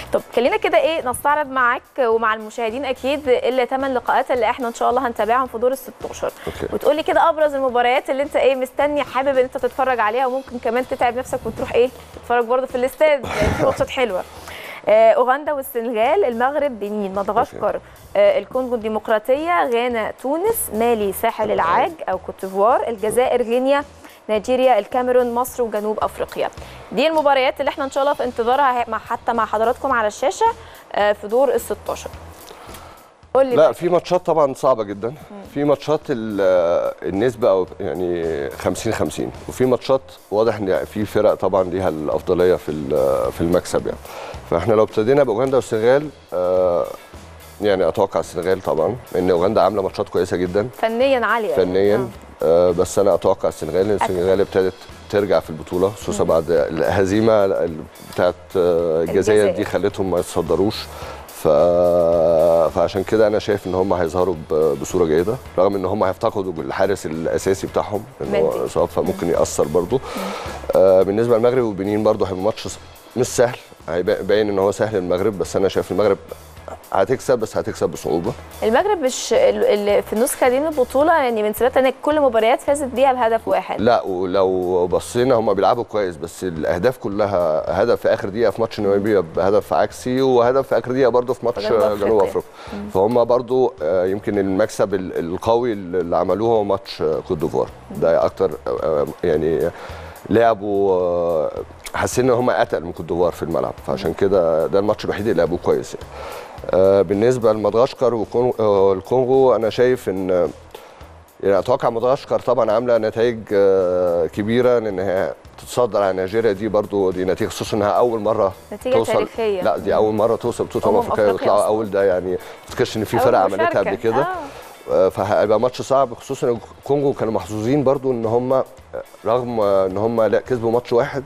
طب خلينا كده ايه نستعرض معاك ومع المشاهدين اكيد الثمان لقاءات اللي احنا ان شاء الله هنتابعهم في دور ال 16 أوكي. وتقولي كده ابرز المباريات اللي انت ايه مستني حابب ان انت تتفرج عليها وممكن كمان تتعب نفسك وتروح ايه تتفرج برضه في الاستاد لأن في ماتشات حلوه آه، اوغندا والسنغال المغرب بنين مدغشقر آه، الكونغو الديمقراطيه غانا تونس مالي ساحل العاج او كوتيفوار الجزائر غينيا نيجيريا الكاميرون مصر وجنوب افريقيا دي المباريات اللي احنا ان شاء الله في انتظارها مع حتى مع حضراتكم على الشاشه آه، في دور ال 16 قول لي لا بقى. في ماتشات طبعا صعبه جدا في ماتشات ال- النسبه او يعني 50 50 وفي ماتشات واضح ان في فرق طبعا ليها الافضليه في ال- في المكسب يعني فاحنا لو ابتدينا باوغندا والسنغال آه، يعني اتوقع السنغال طبعا لان اوغندا عامله ماتشات كويسه جدا فنيا عاليه فنيا آه، بس انا اتوقع السنغال لان السنغال ابتدت ترجع في البطوله خصوصا بعد الهزيمه ال- بتاعت آه، الجزائر الجزائر. دي خلتهم ما يتصدروش ف... فعشان كده انا شايف ان هم هيظهروا ب... بصوره جيده رغم ان هم هيفتقدوا الحارس الاساسي بتاعهم ان هو مندي. اصاب فممكن ياثر برضه آه بالنسبه للمغرب والبنين برضه هيبقى ماتش ص- مش سهل هيبقى باين ان هو سهل المغرب بس انا شايف المغرب هتكسب بس هتكسب بصعوبه المغرب مش ال- ال- في النسخه دي من البطوله يعني من سنتها ان كل مباريات فازت بيها بهدف واحد لا ولو بصينا هم بيلعبوا كويس بس الاهداف كلها هدف في اخر دقيقه في ماتش ناميبيا بهدف عكسي وهدف في اخر دقيقه برضه في ماتش جنوب جنوب أفريقيا. افريقيا فهم برضه آه، يمكن المكسب ال- القوي اللي عملوه هو ماتش آه، كوت ديفوار ده اكتر آه، يعني لعبوا آه، حاسين ان هم اتقل من كوت ديفوار في الملعب فعشان كده ده الماتش الوحيد اللي لعبوه كويس يعني. آه، بالنسبه لمدغشقر والكونغو انا شايف ان يعني اتوقع مدغشقر طبعا عامله نتائج آه، كبيره لان هي تتصدر على نيجيريا دي برضو دي نتيجه خصوصا انها اول مره نتيجة توصل تاريخية. لا دي اول مره توصل بطوله أمم امم افريقيا أفريقيا ويطلعوا أصلاً. اول ده يعني ما افتكرش ان في أول فرق عملتها مشاركة. قبل كده آه. آه، فهيبقى ماتش صعب خصوصا الكونغو كانوا محظوظين برضو ان هم رغم ان هم لا كسبوا ماتش واحد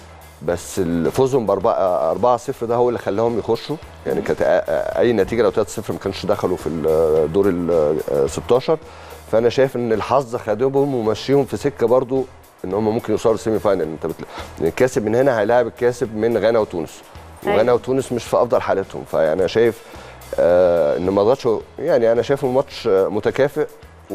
بس ال- فوزهم ب 4 0 ده هو اللي خلاهم يخشوا يعني كانت أ- اي نتيجه لو 3 0 ما كانش دخلوا في الدور ال 16 فانا شايف ان الحظ خدهم ومشيهم في سكه برضو ان هم ممكن يوصلوا السيمي فاينل انت بتل... الكاسب من هنا هيلاعب الكاسب من غانا وتونس أيوة. وغانا وتونس مش في افضل حالتهم فيعني انا شايف آه ان مدغشقر يعني انا شايف الماتش آه، متكافئ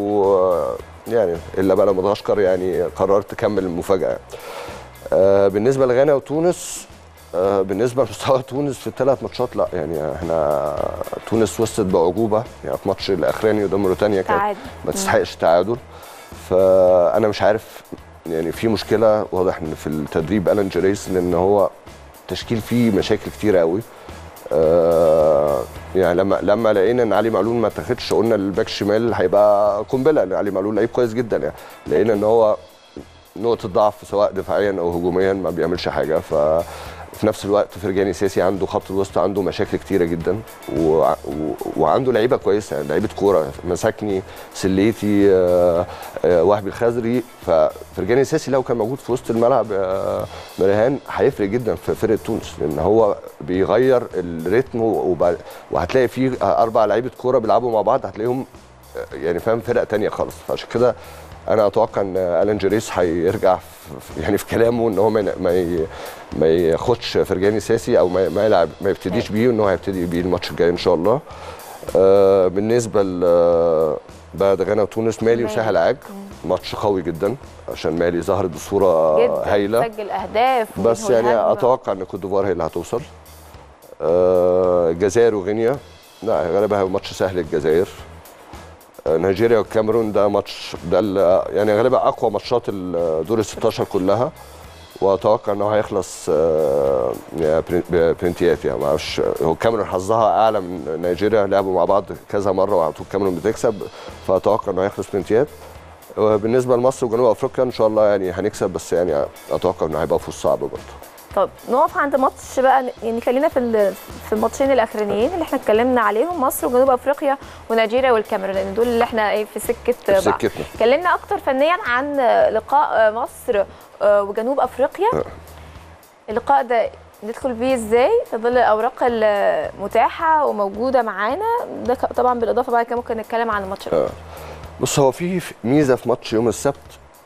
ويعني الا بقى لو مدغشقر يعني قررت تكمل المفاجاه آه بالنسبه لغانا وتونس آه بالنسبه لمستوى تونس في الثلاث ماتشات لا يعني احنا تونس وصلت باعجوبه يعني في ماتش الاخراني قدام موريتانيا كانت تعادل. ما تستحقش تعادل فانا مش عارف يعني في مشكله واضح ان في التدريب الان جريس لان هو تشكيل فيه مشاكل كتيره قوي آه يعني لما لما لقينا ان علي معلول ما اتاخدش قلنا الباك الشمال هيبقى قنبله لان علي معلول لعيب كويس جدا يعني لقينا ان هو نقطه ضعف سواء دفاعيا او هجوميا ما بيعملش حاجه ف في نفس الوقت فرجاني سياسي عنده خط الوسط عنده مشاكل كتيره جدا و... و... وعنده لعيبه كويسه يعني لعيبه كوره مساكني سليتي آه، آه، وهبي الخزري ففرجاني سياسي لو كان موجود في وسط الملعب آه، مريهان هيفرق جدا في فرقه تونس لان هو بيغير الريتم وب... وهتلاقي فيه اربع لعيبه كوره بيلعبوا مع بعض هتلاقيهم آه، يعني فاهم فرقه تانية خالص فعشان كده انا اتوقع ان الان جريس هيرجع في يعني في كلامه ان هو ما ي- ما ي- ما ياخدش فرجاني ساسي او ما ما يلعب ما يبتديش بيه وان هو هيبتدي بيه الماتش الجاي ان شاء الله آه بالنسبه ل بعد غانا وتونس مالي مالي. وساحل عاج ماتش قوي جدا عشان مالي ظهرت بصوره جدا هايله سجل اهداف بس وينهوا يعني الهجمة. اتوقع ان كوت ديفوار هي اللي هتوصل آه، الجزائر وغينيا لا غالبا هيبقى ماتش سهل الجزائر آه، نيجيريا والكاميرون ده ماتش ده ال- يعني غالبا اقوى ماتشات ال- دور ال 16 كلها واتوقع انه هيخلص آه، يعني برين- ببرنتيات يعني ما اعرفش هو الكاميرون حظها اعلى من نيجيريا لعبوا مع بعض كذا مره وعلى طول الكاميرون بتكسب فاتوقع انه هيخلص برنتيات وبالنسبه لمصر وجنوب افريقيا ان شاء الله يعني هنكسب بس يعني اتوقع انه هيبقى فوز صعب برضه طب نقف عند ماتش بقى يعني خلينا في ال- في الماتشين الاخرانيين اللي احنا اتكلمنا عليهم مصر وجنوب افريقيا ونيجيريا والكاميرون لان دول اللي احنا ايه في سكه في بعض. سكتنا اتكلمنا اكتر فنيا عن لقاء مصر آه، وجنوب افريقيا آه. اللقاء ده ندخل بيه ازاي في ظل الاوراق المتاحه وموجوده معانا ده ك- طبعا بالاضافه بعد كده ممكن نتكلم عن الماتش الأول. بص هو في ميزه في ماتش يوم السبت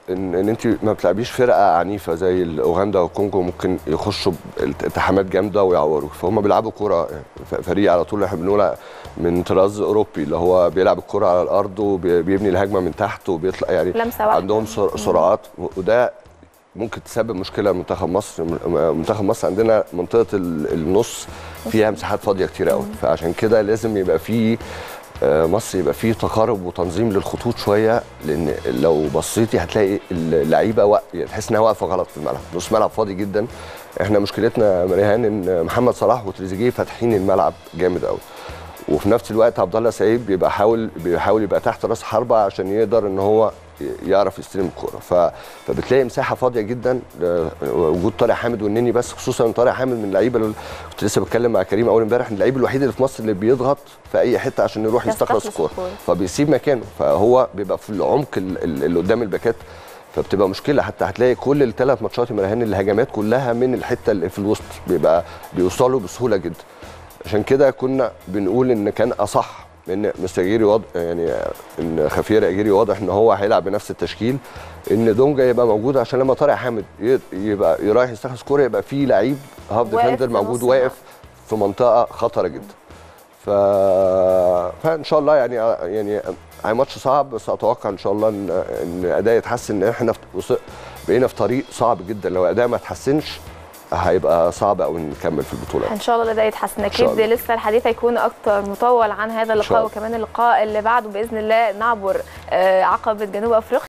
ان ان انت ما بتلعبيش فرقه عنيفه زي اوغندا والكونغو ممكن يخشوا بالتحامات جامده ويعوروك فهم بيلعبوا كوره فريق على طول احنا بنقول من طراز اوروبي اللي هو بيلعب الكوره على الارض وبيبني الهجمه من تحت وبيطلع يعني لمسة واحدة. عندهم سر- سرعات وده ممكن تسبب مشكله لمنتخب مصر منتخب مصر عندنا منطقه ال- النص فيها مساحات فاضيه كتير قوي فعشان كده لازم يبقى فيه آه، مصر يبقى فيه تقارب وتنظيم للخطوط شويه لان لو بصيتي هتلاقي اللعيبه وق... يعني تحس انها واقفه غلط في الملعب نص ملعب فاضي جدا احنا مشكلتنا يا مريهان ان محمد صلاح وتريزيجيه فاتحين الملعب جامد قوي وفي نفس الوقت عبد الله سعيد بيبقى حاول بيحاول يبقى تحت راس حربه عشان يقدر ان هو يعرف يستلم الكوره ف... فبتلاقي مساحه فاضيه جدا آه، وجود طارق حامد والنني بس خصوصا طارق حامد من اللعيبه اللي كنت لسه بتكلم مع كريم اول امبارح إن اللعيب الوحيد اللي في مصر اللي بيضغط في اي حته عشان يروح يستخلص يستخلص الكوره الكورة. فبيسيب مكانه فهو بيبقى في العمق ال- ال- اللي قدام الباكات فبتبقى مشكله حتى هتلاقي كل الثلاث ماتشات يا مرهان الهجمات كلها من الحته اللي في الوسط بيبقى بيوصلوا بسهوله جدا عشان كده كنا بنقول ان كان اصح ان مستر جيري واضح يعني ان خفير اجيري واضح ان هو هيلعب بنفس التشكيل ان دونجا يبقى موجود عشان لما طارق حامد ي- يبقى رايح يستخلص كوره يبقى في لعيب هاف واقف ديفندر في موجود نص واقف في منطقه خطره جدا ف... فان شاء الله يعني يعني هي ماتش صعب بس اتوقع ان شاء الله ان ان اداء يتحسن ان احنا في... وص- بقينا في طريق صعب جدا لو اداء ما اتحسنش هيبقى صعب قوي نكمل في البطوله ان شاء الله ده يتحسن شاء اكيد الله. لسه الحديث هيكون اكتر مطول عن هذا شاء اللقاء الله. وكمان اللقاء اللي بعده باذن الله نعبر آه، عقبه جنوب افريقيا